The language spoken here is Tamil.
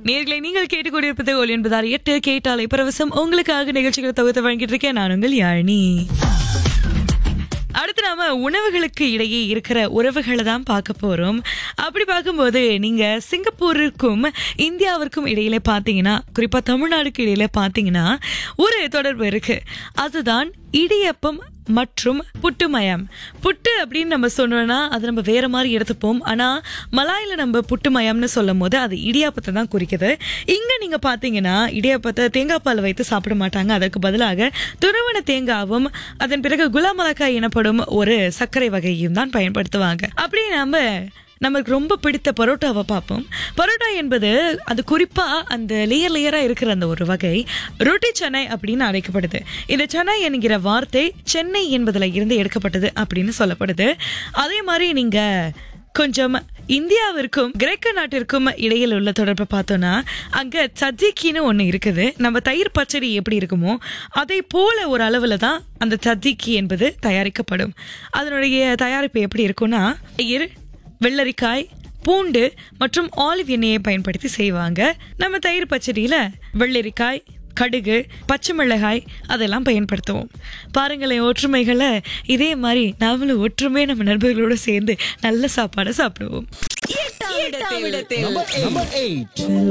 நேர்களை நீங்கள் கேட்டுக்கொண்டிருப்பது ஒலி என்பதால் எட்டு கேட்டாலை பரவசம் உங்களுக்காக நிகழ்ச்சிகளை தொகுத்து வழங்கிட்டு இருக்கேன் நான் உங்கள் யாழினி அடுத்து நாம உணவுகளுக்கு இடையே இருக்கிற உறவுகளை தான் பார்க்க போறோம் அப்படி பார்க்கும்போது நீங்க சிங்கப்பூருக்கும் இந்தியாவிற்கும் இடையில பார்த்தீங்கன்னா குறிப்பா தமிழ்நாடுக்கு இடையில பார்த்தீங்கன்னா ஒரு தொடர்பு இருக்கு அதுதான் இடியப்பம் மற்றும் புட்டுமயம் புட்டு அப்படின்னு நம்ம சொன்னோம்னா அது நம்ம வேற மாதிரி எடுத்துப்போம் ஆனா மலாயில நம்ம புட்டுமயம்னு சொல்லும் போது அது இடியாப்பத்தை தான் குறிக்குது இங்க நீங்க பாத்தீங்கன்னா இடியாப்பத்தை தேங்காய் பால் வைத்து சாப்பிட மாட்டாங்க அதற்கு பதிலாக துருவன தேங்காவும் அதன் பிறகு குலாமலக்காய் எனப்படும் ஒரு சர்க்கரை வகையும் தான் பயன்படுத்துவாங்க அப்படி நாம நமக்கு ரொம்ப பிடித்த பரோட்டாவை பார்ப்போம் பரோட்டா என்பது அது குறிப்பா அந்த லேயர் லேயரா இருக்கிற அந்த ஒரு வகை ரொட்டி சென்னை அப்படின்னு அழைக்கப்படுது இந்த சென்னை என்கிற வார்த்தை சென்னை என்பதுல இருந்து எடுக்கப்பட்டது அப்படின்னு சொல்லப்படுது அதே மாதிரி நீங்க கொஞ்சம் இந்தியாவிற்கும் கிரேக்க நாட்டிற்கும் இடையில் உள்ள தொடர்பை பார்த்தோம்னா அங்க சஜிக்கின்னு ஒண்ணு இருக்குது நம்ம தயிர் பச்சடி எப்படி இருக்குமோ அதை போல ஒரு அளவுல தான் அந்த சஜிக்கி என்பது தயாரிக்கப்படும் அதனுடைய தயாரிப்பு எப்படி இருக்கும்னா தயிர் வெள்ளரிக்காய் பூண்டு மற்றும் ஆலிவ் எண்ணெயை பயன்படுத்தி செய்வாங்க நம்ம தயிர் பச்சடியில வெள்ளரிக்காய் கடுகு பச்சை மிளகாய் அதெல்லாம் பயன்படுத்துவோம் பாருங்களேன் ஒற்றுமைகளை இதே மாதிரி நாமளும் ஒற்றுமையை நம்ம நண்பர்களோட சேர்ந்து நல்ல சாப்பாடை சாப்பிடுவோம் Number eight.